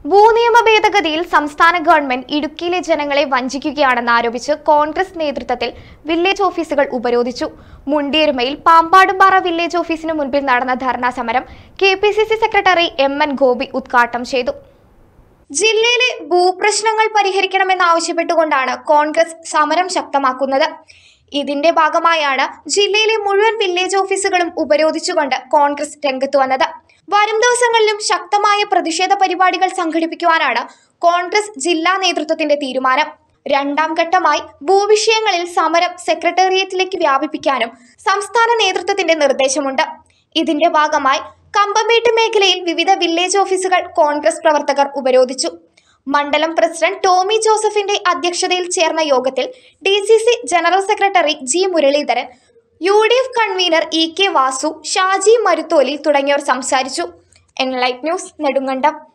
ഭൂനിയമ ഭേദഗതിയിൽ സംസ്ഥാന ഗവൺമെന്റ് ഇടുക്കിയിലെ ജനങ്ങളെ വഞ്ചിക്കുകയാണെന്ന് ആരോപിച്ച് കോൺഗ്രസ് നേതൃത്വത്തിൽ വില്ലേജ് ഓഫീസുകൾ ഉപരോധിച്ചു മുണ്ടിയരുമയിൽ പാമ്പാടുംപാറ വില്ലേജ് ഓഫീസിന് മുൻപിൽ നടന്ന ധർണാ സമരം K P C C secretary M N Gopi ഉദ്ഘാടനം ചെയ്തു ജില്ലയിലെ ഭൂപ്രശ്നങ്ങൾ പരിഹരിക്കണമെന്നാവശ്യപ്പെട്ടുകൊണ്ടാണ് കോൺഗ്രസ് സമരം ശക്തമാക്കുന്നത് ഇതിന്റെ ഭാഗമായാണ് ജില്ലയിലെ മുഴുവൻ വില്ലേജ് ഓഫീസുകളും ഉപരോധിച്ചുകൊണ്ട് കോൺഗ്രസ് രംഗത്ത് വന്നത് വരും ദിവസങ്ങളിലും ശക്തമായ പ്രതിഷേധ പരിപാടികൾ സംഘടിപ്പിക്കുവാനാണ് കോൺഗ്രസ് ജില്ലാ നേതൃത്വത്തിന്റെ തീരുമാനം രണ്ടാം ഘട്ടമായി ഭൂവിഷയങ്ങളിൽ സമരം സെക്രട്ടേറിയറ്റിലേക്ക് വ്യാപിപ്പിക്കാനും സംസ്ഥാന നേതൃത്വത്തിന്റെ നിർദ്ദേശമുണ്ട് ഇതിന്റെ ഭാഗമായി കമ്പമേട്ട് മേഖലയിൽ വിവിധ വില്ലേജ് ഓഫീസുകൾ കോൺഗ്രസ് പ്രവർത്തകർ ഉപരോധിച്ചു മണ്ഡലം പ്രസിഡന്റ് ടോമി ജോസഫിന്റെ അധ്യക്ഷതയിൽ ചേർന്ന യോഗത്തിൽ D C C general secretary G Muraleedharan U D F convener E K Vasu Shaji Marutholi തുടങ്ങിയവർ സംസാരിച്ചു എൻലൈറ്റ് ന്യൂസ് നെടുങ്കണ്ടം